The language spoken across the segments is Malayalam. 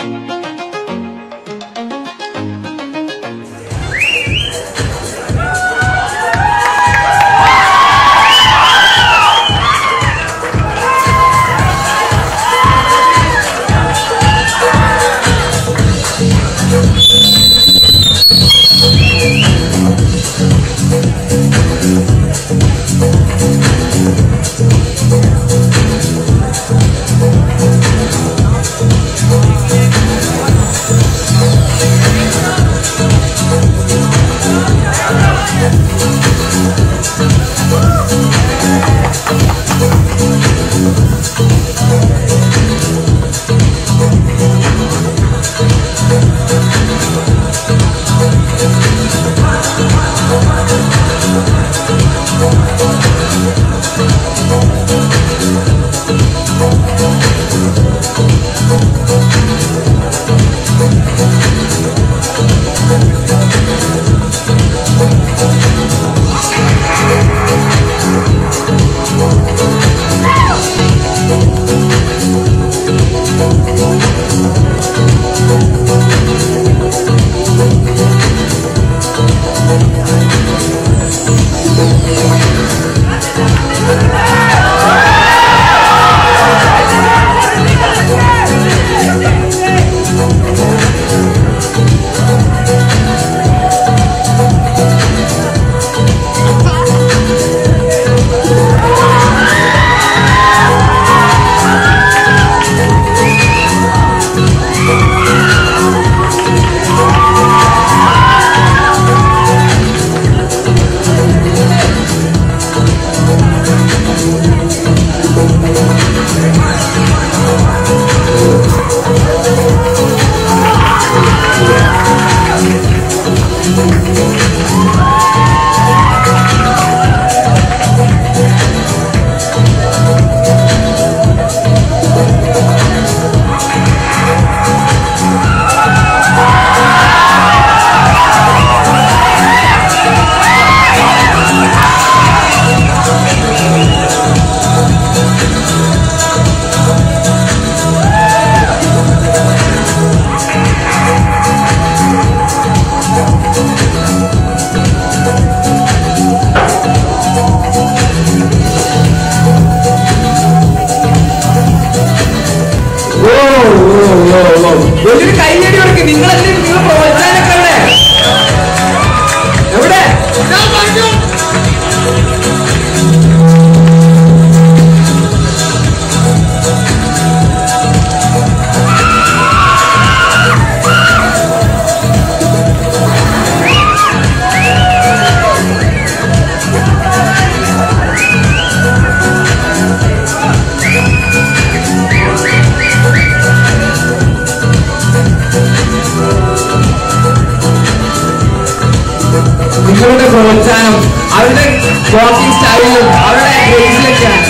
വലിയൊരു കൈയടി കൊടുക്ക് നിങ്ങളല്ലേ നിങ്ങൾ പ്രോത്സാഹനമൊക്കെ എവിടെ എവിടെ നിങ്ങളുടെ പ്രോത്സാഹനം അവരുടെ വാക്കിംഗ് സ്റ്റൈലും അവരുടെ ഗ്രേസിലൊക്കെയാണ്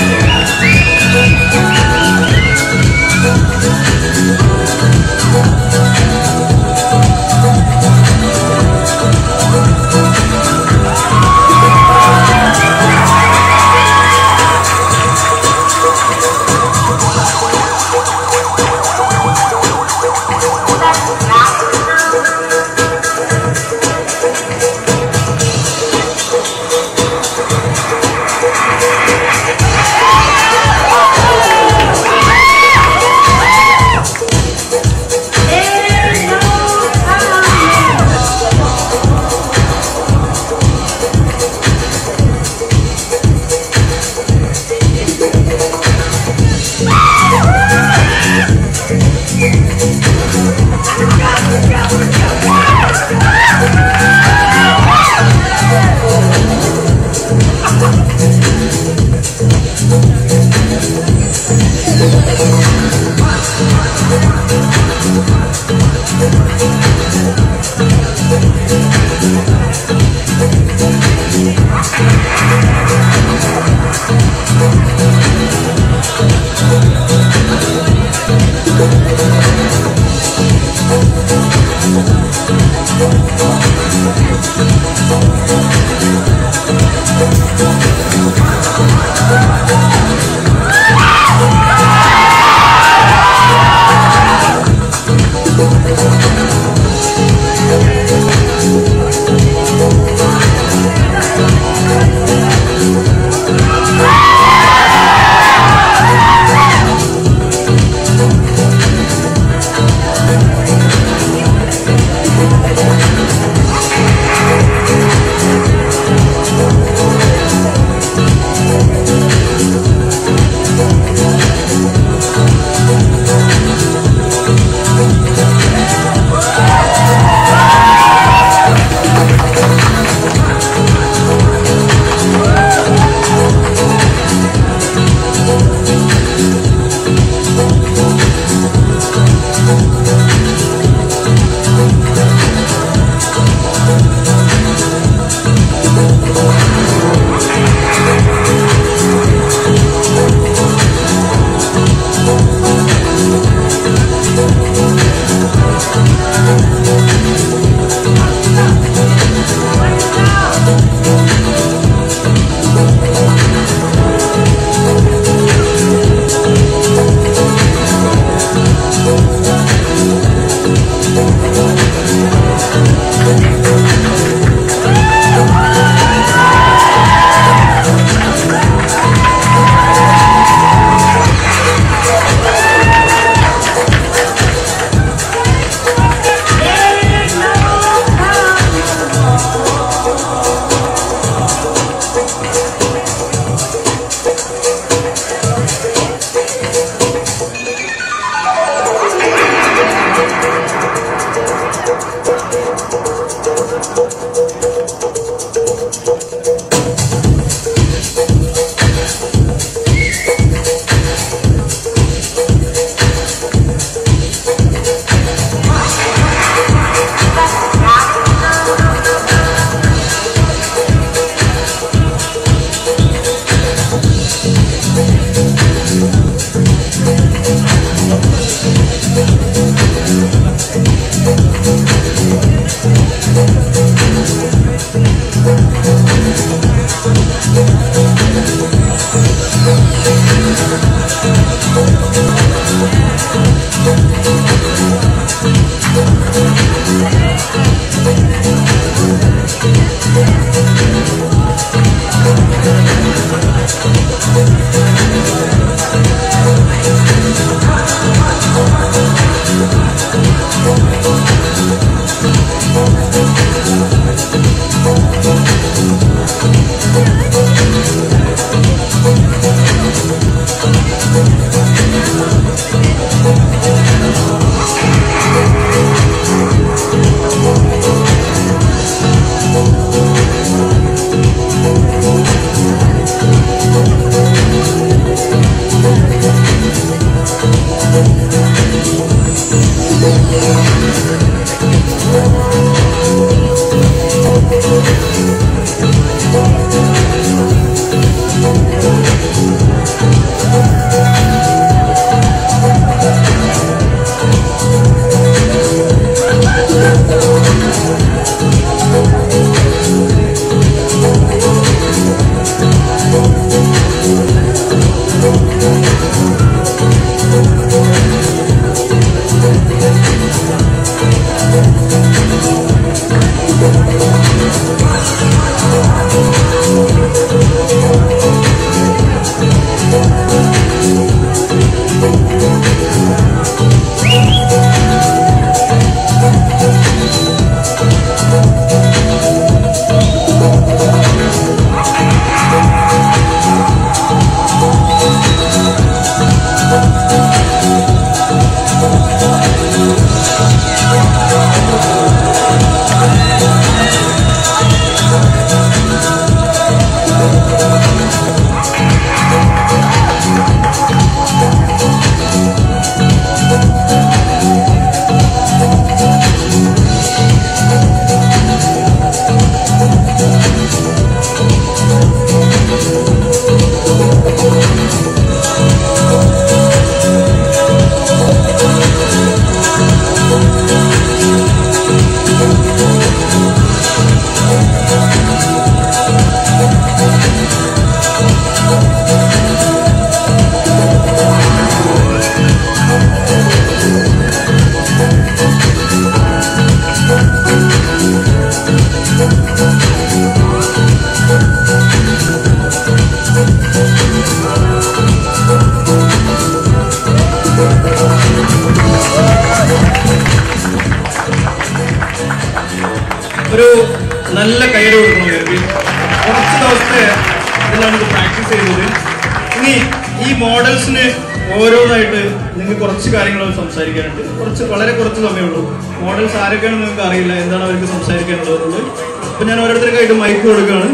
ഒരു നല്ല കൈയ്യടി കൊടുക്കണം ഇവർക്ക് കുറച്ച് ദിവസത്തെ ഇതിലാണ് ഇത് പ്രാക്ടീസ് ചെയ്തത് ഇനി ഈ മോഡൽസിന് ഓരോന്നായിട്ട് നിങ്ങൾക്ക് കുറച്ച് കാര്യങ്ങൾ സംസാരിക്കാനുണ്ട് കുറച്ച് വളരെ കുറച്ച് സമയമുള്ളൂ മോഡൽസ് ആരൊക്കെയാണെന്ന് നിങ്ങൾക്ക് അറിയില്ല എന്താണ് അവർക്ക് സംസാരിക്കാനുള്ളത് അപ്പൊ ഞാൻ ഓരോരുത്തർക്കായിട്ട് മൈക്ക് കൊടുക്കുകയാണ്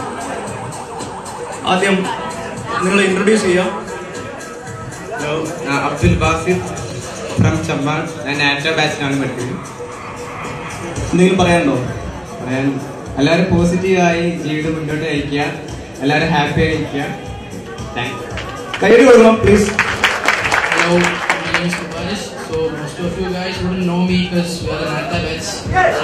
ആദ്യം നിങ്ങൾ ഇൻട്രൊഡ്യൂസ് ചെയ്യാം ഹലോ അബ്ദുൽ ബാസിദ് ഫ്രം ചമ്പാൾ ഞാൻ നാറ്റ ബാച്ചിലാണ് പഠിക്കുന്നത് എന്തെങ്കിലും പറയാനുണ്ടോ പറയാൻ എല്ലാവരും പോസിറ്റീവായി ജീവിതം മുന്നോട്ട് നയിക്കുക എല്ലാവരും ഹാപ്പി ആയിരിക്കുക താങ്ക്സ് കൈയ്യടി കൊടുക്കണം please Hello, my name is Subhash. So most of you guys wouldn't know me because we are an Alta batch. So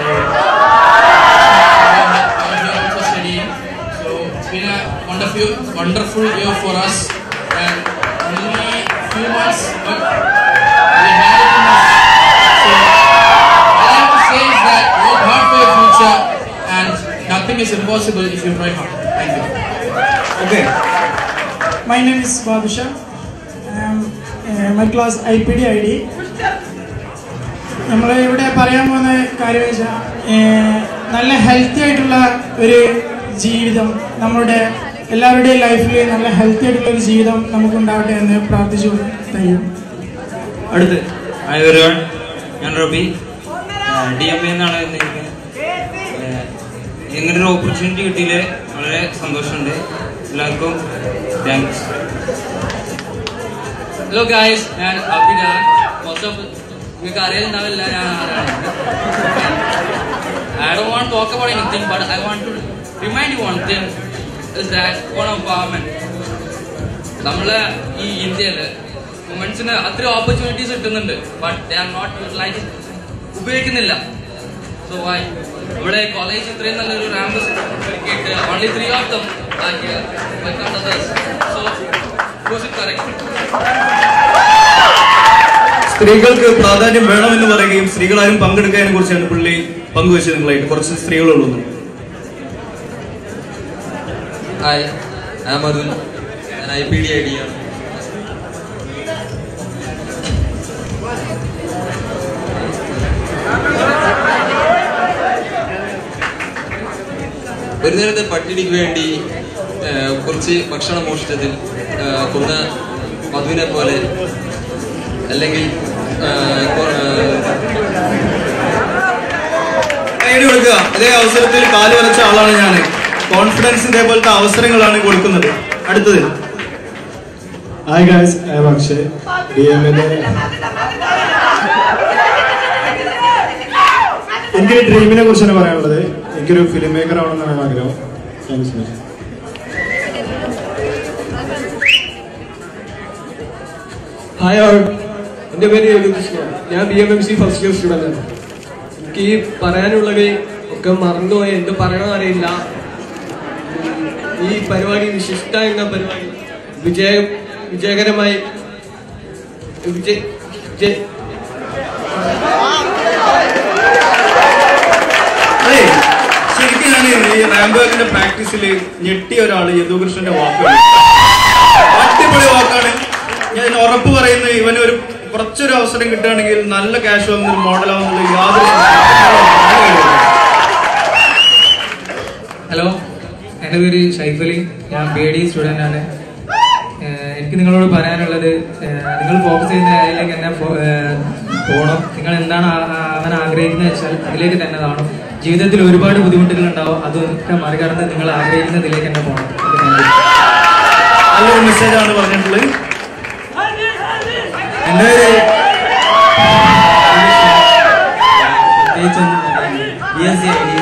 I am here also studying. So it's been a wonderful, wonderful year for us. And only few months, but we had it in us. So all I have to say is that work hard for your future, and nothing is impossible if you try hard. Thank you. Okay My name is Badusha. Um, uh, my class IPD ID. നമ്മൾ ഇവിടെ പറയാൻ പോകുന്ന കാര്യം വെച്ചാൽ നല്ല ഹെൽത്തി ആയിട്ടുള്ള ഒരു ജീവിതം നമ്മുടെ എല്ലാവരുടെയും ലൈഫിൽ നല്ല ഹെൽത്തി ആയിട്ടുള്ള ഒരു ജീവിതം നമുക്കുണ്ടാവട്ടെ എന്ന് പ്രാർത്ഥിച്ചു തയ്യും അടുത്ത് ഹായ് everyone. ഞാൻ റബി ഡി എം എന്നാണ് വന്നിരിക്കുന്നത് ഇങ്ങനെ ഒരു ഓപ്പർച്യൂണിറ്റി കിട്ടിയതിൽ വളരെ സന്തോഷമുണ്ട് എല്ലാവർക്കും താങ്ക്സ് ഹലോ ഗായ്സ് ഞാൻ അഭിനാൻ മോസ്റ്റ് ഓഫ് നിങ്ങൾക്ക് അറിയുന്നുണ്ടാവില്ല ഞാൻ ആരാണ് I do want talk about anything but I want to remind you one thing is that one of women നമ്മള് ഈ ഇന്ത്യയില് വുമൻസിന് അത്രയും ഓപ്പർച്യൂണിറ്റീസ് കിട്ടുന്നുണ്ട് but they are not utilise ഉപയോഗിക്കുന്നില്ല സോ വൈ ഇവിടെ കോളേജ് ഇത്രയും നല്ലൊരു റാമ്പ് കിട്ടിയിട്ട് only three of them so was it correct സ്ത്രീകൾക്ക് പ്രാധാന്യം വേണമെന്ന് പറയുകയും സ്ത്രീകളാരും പങ്കെടുക്കാനെ കുറിച്ചാണ് പുള്ളി പങ്കുവച്ചത് നിങ്ങളായിട്ട് കുറച്ച് സ്ത്രീകളുള്ളൂ ഹായ് ഞാൻ മധുൻ ഞാൻ I P D I D ആണ് ഒരു നേരത്തെ പട്ടിണിക്ക് വേണ്ടി ആ, കുറച്ച് ഭക്ഷണം മോഷ്ടിച്ചതിൽ ആ, കൊന്ന മധുവിനെ പോലെ അല്ലെങ്കിൽ ആ, കൊ- ആ, കൈയ്യടി കൊടുക്കുക അതേ അവസരത്തിൽ കാല് വരച്ച ആളാണ് ഞാൻ കോൺഫിഡൻസ് ഇതേപോലത്തെ അവസരങ്ങളാണ് കൊടുക്കുന്നത് അടുത്തത് Hi guys, I am Akshay. D എമ്മിന്റെ എനിക്കൊരു ഡ്രീമിനെ കുറിച്ചാണ് പറയാനുള്ളത് എനിക്കൊരു ഫിലിം മേക്കർ ആവണമെന്നാണ് ആഗ്രഹം thank you so much hi all എൻ്റെ പേര് യോഗകൃഷ്ണ ഞാൻ B M M C first year student ആണ് എനിക്ക് ഈ പറയാനുള്ളത് ഒക്കെ മറന്നുപോയി എന്ത് പറയണമെന്ന് അറിയില്ല ഉം, ഈ പരിപാടി വിശിഷ്ട എന്ന പരിപാടി വിജയം വിജയകരമായി വിജയ് വിജയ് അതെ ശരിക്കും ഞാൻ ഈ റാംബോക്കിന്റെ പ്രാക്ടീസിൽ ഞെട്ടിയ ഒരാള് യദുകൃഷ്ണന്റെ വാക്കാണ് അടിപൊളി വാക്കാണ് ഞാൻ ഉറപ്പ് പറയുന്നത് ഇവന് ഒരു കുറച്ചൊരു അവസരം കിട്ടുകയാണെങ്കിൽ നല്ല ക്യാഷ് വാങ്ങുന്ന ഒരു മോഡലാവുന്നുള്ള യാതൊരു സംശയവും ഹലോ എൻ്റെ പേര് ഷൈഫലി ഞാൻ ബി എ ഡി സ്റ്റുഡൻ്റ് ആണ് ഏഹ് എനിക്ക് നിങ്ങളോട് പറയാനുള്ളത് ഏഹ് നിങ്ങൾ ഫോക്കസ് ചെയ്യുന്ന അതിലേക്ക് തന്നെ ഫോ- ഏഹ് പോകണം നിങ്ങൾ എന്താണ് ആ- ആ- അവൻ ആഗ്രഹിക്കുന്നത് വെച്ചാൽ അതിലേക്ക് തന്നെ കാണും ജീവിതത്തിൽ ഒരുപാട് ബുദ്ധിമുട്ടുകൾ ഉണ്ടാവും അതൊക്കെ മറികടന്ന് നിങ്ങൾ ആഗ്രഹിക്കുന്നതിലേക്ക് തന്നെ പോകണം ഓക്കെ, താങ്ക് യു. നല്ലൊരു മെസ്സേജ് ആണ് പറഞ്ഞിട്ടുള്ളത് എൻ്റെ പേര് പ്രത്യേകിച്ചൊന്നും B S C I D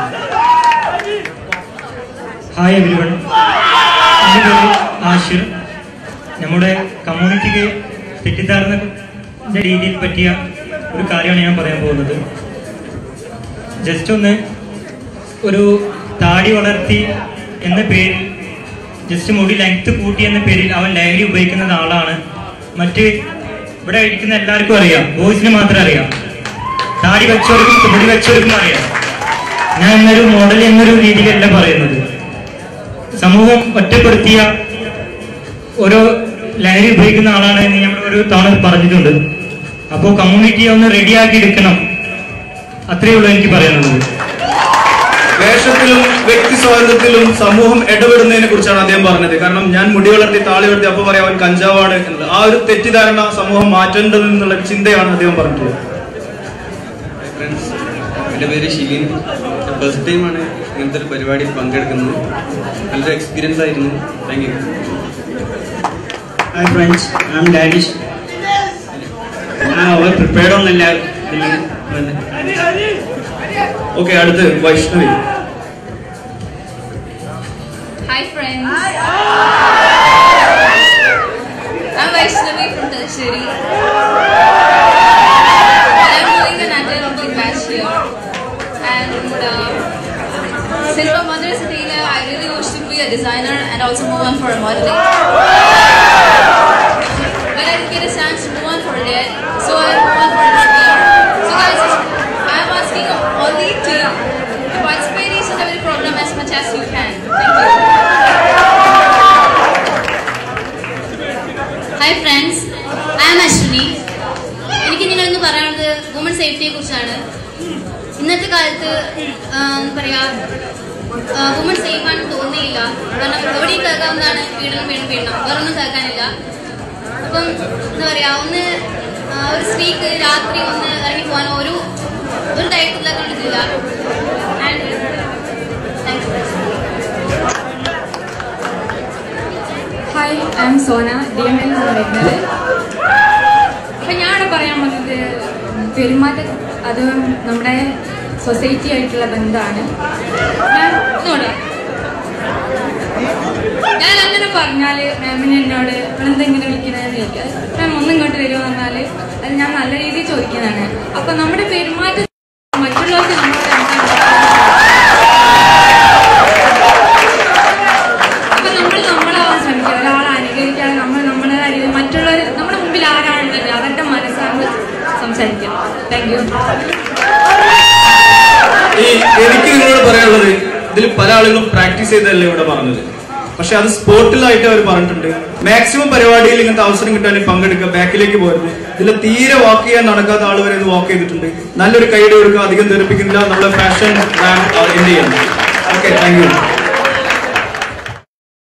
hi everyone എൻ്റെ പേര് ആഷിർ നമ്മുടെ കമ്മ്യൂണിറ്റിക്ക് തെറ്റിദ്ധാരണ രീതിയിൽ പറ്റിയ ഒരു കാര്യമാണ് ഞാൻ പറയാൻ പോകുന്നത് ജസ്റ്റ് ഒന്ന് ഒരു താടി വളർത്തി എന്ന പേരിൽ ജസ്റ്റ് മുടി ലെങ്ത് കൂട്ടി എന്ന പേരിൽ അവൻ ലഹരി ഉപയോഗിക്കുന്ന ആളാണ് മറ്റ് ഇവിടെ ഇരിക്കുന്ന എല്ലാവർക്കും അറിയാം ബോയ്സിന് മാത്രം അറിയാം താടി വെച്ചവർക്കും മുടി വെച്ചവർക്കും അറിയാം ഞാൻ എന്നൊരു മോഡൽ എന്നൊരു രീതിയിലല്ല പറയുന്നത് സമൂഹം ഒറ്റപ്പെടുത്തിയ ഓരോ ലഹരി ഉപയോഗിക്കുന്ന ആളാണ് എന്ന് നമ്മൾ ഒരു തവണ പറഞ്ഞിട്ടുണ്ട് അപ്പോൾ കമ്മ്യൂണിറ്റിയെ ഒന്ന് റെഡിയാക്കി എടുക്കണം അത്രയേ ഉള്ളൂ എനിക്ക് പറയാനുള്ളത് വേഷത്തിലും വ്യക്തി സ്വാതന്ത്ര്യത്തിലും സമൂഹം ഇടപെടുന്നതിനെ കുറിച്ചാണ് അദ്ദേഹം പറഞ്ഞത് കാരണം ഞാൻ മുടി വളർത്തി താളി വളർത്തി അപ്പൊ പറയാം അവൻ കഞ്ചാവാണ് എന്നുള്ളത് ആ ഒരു തെറ്റിദ്ധാരണ സമൂഹം മാറ്റേണ്ടത് എന്നുള്ള ചിന്തയാണ് അദ്ദേഹം പറഞ്ഞിട്ടുള്ളത് ഫ്രണ്ട്സ് എൻ്റെ പേര് ഷിലിൻ ഫസ്റ്റ് ടൈമാണ് ഇങ്ങനത്തെ ഒരു പരിപാടിയിൽ പങ്കെടുക്കുന്നത് നല്ലൊരു എക്സ്പീരിയൻസ് ആയിരുന്നു thank you hi friends I'm ഡാഡിഷ് ഞാൻ ഓവർ പ്രിപ്പയർഡ് ഒന്നല്ല ഓക്കെ അടുത്ത് Vaishnavi Hi friends. I'm Vaishnavi from Talsheri. I'm doing an anti-aerobic batch here. And uh, since my mother is a tailor, I really wish to be a designer and also move on for modeling. But I didn't get a chance to move on for it, so I move on for this year. So guys, I'm asking only to participate in every program as much as you can. Thank you. Hi friends I am Ashwini എനിക്ക് നിങ്ങളിന്ന് പറയാനുള്ളത് വുമൺ സേഫ്റ്റിയെ കുറിച്ചാണ് ഇന്നത്തെ കാലത്ത് ആ, എന്താ പറയാ വുമൺ സേഫ് ആണെന്ന് തോന്നിയില്ല കാരണം എവിടെയും കേൾക്കാവുന്നതാണ് പീഡനം പീഡനം പീഡനം വേറൊന്നും കേൾക്കാനില്ല അപ്പം എന്താ പറയാ ഒന്ന് ആ, ഒരു സ്ത്രീക്ക് രാത്രി ഒന്ന് ഇറങ്ങി പോകാൻ ഒരു ഒരു ധൈര്യത്തില്ല കണ്ടിട്ടില്ല and thank you hi I'm Sona D M L എന്നാണ് വരുന്നത് അപ്പം ഞാനിവിടെ പറയാൻ വന്നത് പെരുമാറ്റം അത് നമ്മുടെ സൊസൈറ്റി ആയിട്ടുള്ള ബന്ധമാണ് ഞാൻ ഇതോടെ ഞാൻ അങ്ങനെ പറഞ്ഞാൽ മാമിന് എന്നോട് എന്തെങ്കിലും വിളിക്കണമെന്ന് ചോദിക്കുക മാം ഒന്നും ഇങ്ങോട്ട് വരുമോ പറഞ്ഞാൽ അത് ഞാൻ നല്ല രീതിയിൽ ചോദിക്കുന്നതാണ് അപ്പം നമ്മുടെ പെരുമാറ്റം മറ്റുള്ളവർക്ക് നമ്മളോട് അപ്പൊ നമ്മൾ നമ്മളാവാൻ ശ്രമിക്കുക ഒരാളെ അനുകരിക്കാതെ നമ്മൾ നമ്മുടെ കാര്യം മറ്റുള്ളവർ നമ്മുടെ മുമ്പിൽ ആരാണുള്ളത് അവരുടെ മനസ്സാണ് സംസാരിക്കുക താങ്ക് യു ഈ എനിക്ക് നിങ്ങളോട് പറയാനുള്ളത് ഇതിൽ പല ആളുകളും പ്രാക്ടീസ് ചെയ്തല്ലേ ഇവിടെ പറഞ്ഞത് പക്ഷെ അത് സ്പോട്ടിലായിട്ട് അവർ പറഞ്ഞിട്ടുണ്ട് മാക്സിമം പരിപാടിയിൽ ഇങ്ങനത്തെ അവസരം കിട്ടാൻ പങ്കെടുക്കുക ബാക്കിലേക്ക് പോരുത് ഇതിൽ തീരെ വാക്ക് ചെയ്യാൻ നടക്കാത്ത ആൾ വരെ ഇത് വാക്ക് ചെയ്തിട്ടുണ്ട് നല്ലൊരു കൈയുടെ കൊടുക്കുക അധികം തെറിപ്പിക്കുന്നില്ല നമ്മുടെ ഫാഷൻ എൻഡ് ചെയ്യുന്നു ഓക്കെ താങ്ക് യു